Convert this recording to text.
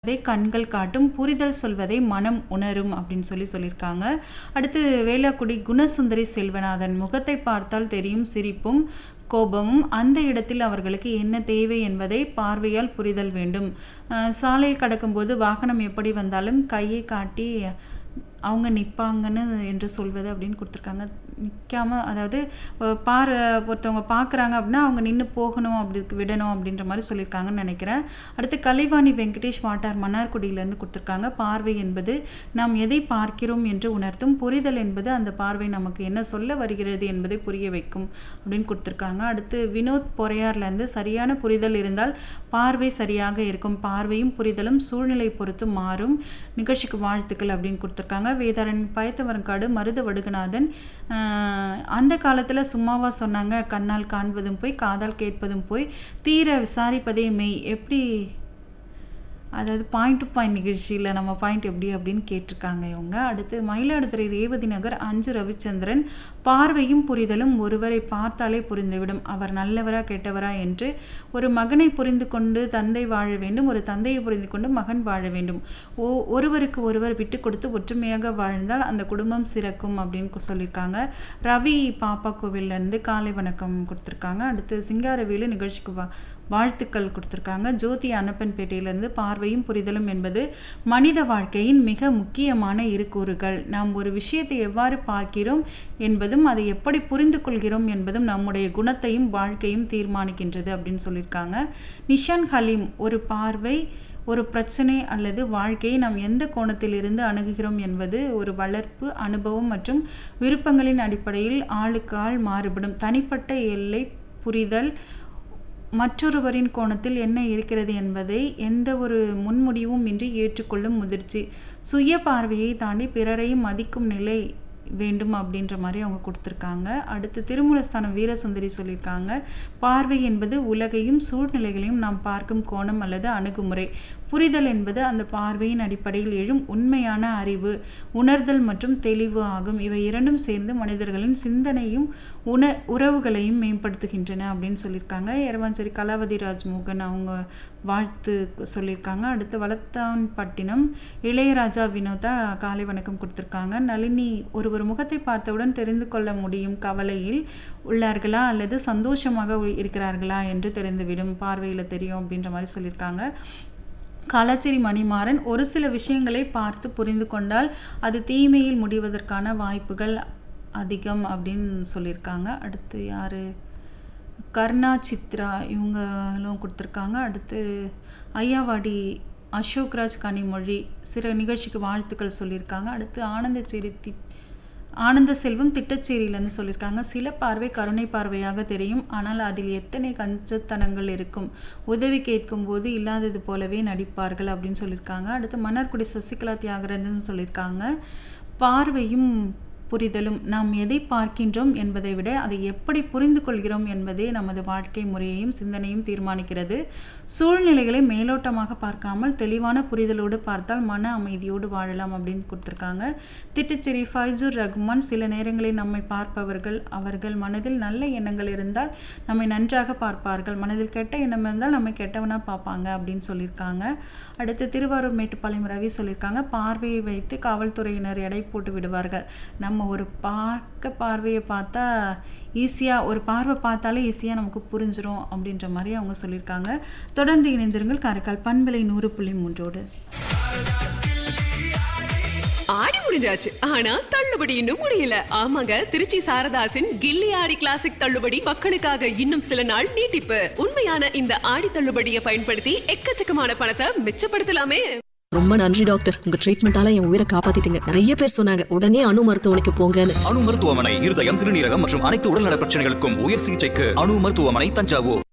அதை கண்கள் காட்டும் புரிதல் சொல்வதை மனம் உணரும் அப்படின்னு சொல்லி சொல்லியிருக்காங்க அடுத்து வேளாக்குடி குணசுந்தரி செல்வநாதன் முகத்தை பார்த்தால் தெரியும் சிரிப்பும் கோபமும் அந்த இடத்தில் அவர்களுக்கு என்ன தேவை என்பதை பார்வையால் புரிதல் வேண்டும் அஹ் சாலையில் கடக்கும்போது வாகனம் எப்படி வந்தாலும் கையை காட்டி அவங்க நிற்பாங்கன்னு என்று சொல்வது அப்படின்னு கொடுத்துருக்காங்க நிற்காம அதாவது அஹ் பார் ஒருத்தவங்க பார்க்குறாங்க அப்படின்னா அவங்க நின்று போகணும் அப்படி விடணும் அப்படின்ற மாதிரி சொல்லியிருக்காங்கன்னு நினைக்கிறேன் அடுத்து கலைவாணி வெங்கடேஷ் வாட்டார் மன்னார்குடியிலேருந்து கொடுத்துருக்காங்க பார்வை என்பது நாம் எதை பார்க்கிறோம் என்று உணர்த்தும் புரிதல் என்பது அந்த பார்வை நமக்கு என்ன சொல்ல வருகிறது என்பதை புரிய வைக்கும் அப்படின்னு கொடுத்துருக்காங்க அடுத்து வினோத் பொறையார்லேருந்து சரியான புரிதல் இருந்தால் பார்வை சரியாக இருக்கும் பார்வையும் புரிதலும் சூழ்நிலை பொறுத்து மாறும் நிகழ்ச்சிக்கு வாழ்த்துக்கள் அப்படின்னு கொடுத்துருக்காங்க வேதாரன் பயத்தவரங்காடு மருத வடுகநாதன் ஆஹ் அந்த காலத்தில் சும்மாவா சொன்னாங்க கண்ணால் காண்பதும் போய் காதால் கேட்பதும் போய் தீர விசாரிப்பதே மெய் எப்படி அதாவது பாயிண்ட் டு பாயிண்ட் நிகழ்ச்சியில் நம்ம பாயிண்ட் எப்படி அப்படின்னு கேட்டிருக்காங்க இவங்க அடுத்து மயிலாடுதுறை ரேவதி நகர் அஞ்சு ரவிச்சந்திரன் பார்வையும் புரிதலும் ஒருவரை பார்த்தாலே புரிந்துவிடும் அவர் நல்லவரா கெட்டவரா என்று ஒரு மகனை புரிந்து கொண்டு தந்தை வாழ வேண்டும் ஒரு தந்தையை புரிந்து கொண்டு மகன் வாழ வேண்டும் ஓ ஒருவருக்கு ஒருவர் விட்டு கொடுத்து ஒற்றுமையாக வாழ்ந்தால் அந்த குடும்பம் சிறக்கும் அப்படின்னு கு- சொல்லியிருக்காங்க ரவி பாப்பா கோவில்லேருந்து காலை வணக்கம் கொடுத்துருக்காங்க அடுத்து சிங்காரவேலு நிகழ்ச்சிக்கு வா வாழ்த்துக்கள் கொடுத்துருக்காங்க ஜோதி அன்னப்பன்பேட்டையிலேருந்து பார்வையும் புரிதலும் என்பது மனித வாழ்க்கையின் மிக முக்கியமான இரு கூறுகள் நாம் ஒரு விஷயத்தை எவ்வாறு பார்க்கிறோம் என்பதும் அதை எப்படி புரிந்து கொள்கிறோம் என்பதும் நம்முடைய குணத்தையும் வாழ்க்கையும் தீர்மானிக்கின்றது அப்படின்னு சொல்லியிருக்காங்க நிஷான் ஹலீம் ஒரு பார்வை ஒரு பிரச்சனை அல்லது வாழ்க்கையை நாம் எந்த கோணத்தில் இருந்து அணுகுகிறோம் என்பது ஒரு வளர்ப்பு அனுபவம் மற்றும் விருப்பங்களின் அடிப்படையில் ஆளுக்கு ஆள் மாறுபடும் தனிப்பட்ட எல்லை புரிதல் மற்றொருவரின் கோணத்தில் என்ன இருக்கிறது என்பதை எந்த ஒரு முன்முடிவும் இன்றி ஏற்றுக்கொள்ளும் முதிர்ச்சி சுய பார்வையை தாண்டி பிறரையும் மதிக்கும் நிலை வேண்டும் அப்படின்ற மாதிரி அவங்க கொடுத்துருக்காங்க அடுத்து திருமூலஸ்தானம் வீரசுந்தரி சொல்லியிருக்காங்க பார்வை என்பது உலகையும் சூழ்நிலைகளையும் நாம் பார்க்கும் கோணம் அல்லது அணுகுமுறை புரிதல் என்பது அந்த பார்வையின் அடிப்படையில் எழும் உண்மையான அறிவு உணர்தல் மற்றும் தெளிவு ஆகும் இவை இரண்டும் சேர்ந்து மனிதர்களின் சிந்தனையும் உண உறவுகளையும் மேம்படுத்துகின்றன அப்படின்னு சொல்லியிருக்காங்க எரவாஞ்சேரி கலாவதி ராஜ்மோகன் அவங்க வாழ்த்து சொல்லியிருக்காங்க அடுத்து வளத்தான்பட்டினம் இளையராஜா வினோதா காலை வணக்கம் கொடுத்துருக்காங்க நளினி ஒருவர் முகத்தை பார்த்தவுடன் தெரிந்து கொள்ள முடியும் கவலையில் உள்ளார்களா அல்லது சந்தோஷமாக உ- இருக்கிறார்களா என்று தெரிந்துவிடும் பார்வையில் தெரியும் அப்படின்ற மாதிரி சொல்லியிருக்காங்க காலாச்சேரி மணிமாறன் ஒரு சில விஷயங்களை பார்த்து புரிந்து கொண்டால் அது தீமையில் முடிவதற்கான வாய்ப்புகள் அதிகம் அப்படின்னு சொல்லியிருக்காங்க அடுத்து யார் கர்ணா சித்ரா இவங்களும் கொடுத்துருக்காங்க அடுத்து ஐயாவாடி அசோக்ராஜ் கனிமொழி சில நிகழ்ச்சிக்கு வாழ்த்துக்கள் சொல்லியிருக்காங்க அடுத்து ஆனந்தச்சேரி தி ஆனந்த செல்வம் திட்டச்சேரியிலேருந்து சொல்லியிருக்காங்க சில பார்வை கருணை பார்வையாக தெரியும் ஆனால் அதில் எத்தனை கஞ்சத்தனங்கள் இருக்கும் உதவி கேட்கும்போது இல்லாதது போலவே நடிப்பார்கள் அப்படின்னு சொல்லியிருக்காங்க அடுத்து மன்னார்குடி சசிகலா தியாகராஜன் சொல்லியிருக்காங்க பார்வையும் புரிதலும் நாம் எதை பார்க்கின்றோம் என்பதை விட அதை எப்படி புரிந்து கொள்கிறோம் என்பதே நமது வாழ்க்கை முறையையும் சிந்தனையும் தீர்மானிக்கிறது சூழ்நிலைகளை மேலோட்டமாக பார்க்காமல் தெளிவான புரிதலோடு பார்த்தால் மன அமைதியோடு வாழலாம் அப்படின்னு கொடுத்துருக்காங்க திட்டச்சேரி ஃபைசூர் ரகுமான் சில நேரங்களில் நம்மை பார்ப்பவர்கள் அவர்கள் மனதில் நல்ல எண்ணங்கள் இருந்தால் நம்மை நன்றாக பார்ப்பார்கள் மனதில் கெட்ட எண்ணம் இருந்தால் நம்மை கெட்டவனாக பார்ப்பாங்க அப்படின்னு சொல்லியிருக்காங்க அடுத்து திருவாரூர் மேட்டுப்பாளையம் ரவி சொல்லியிருக்காங்க பார்வையை வைத்து காவல்துறையினர் எடை போட்டு விடுவார்கள் நம்ம ஒரு பார்க்க பார்வையை பார்த்தா ஈஸியாக ஒரு பார்வை பார்த்தாலே ஈஸியாக நமக்கு புரிஞ்சிரும் அப்படின்ற மாதிரி அவங்க சொல்லியிருக்காங்க தொடர்ந்து இணைந்திருங்கள் காரைக்கால் பண்பலை நூறு புள்ளி மூன்றோடு ஆடி முடிஞ்சாச்சு ஆனா தள்ளுபடி இன்னும் முடியல ஆமாங்க திருச்சி சாரதாசின் கில்லி ஆடி கிளாசிக் தள்ளுபடி மக்களுக்காக இன்னும் சில நாள் நீட்டிப்பு உண்மையான இந்த ஆடி தள்ளுபடியை பயன்படுத்தி எக்கச்சக்கமான பணத்தை மிச்சப்படுத்தலாமே ரொம்ப நன்றி டாக்டர் உங்க ட்ரீட்மெண்டால என் உயிரை காப்பாத்திட்டீங்க நிறைய பேர் சொன்னாங்க உடனே அணு மருத்துவமனைக்கு போங்கன்னு அணு மருத்துவமனை இருதயம் சிறுநீரகம் மற்றும் அனைத்து உடல்நல பிரச்சனைகளுக்கும் உயர் சிகிச்சைக்கு அணு மருத்துவமனை தஞ்சாவூர்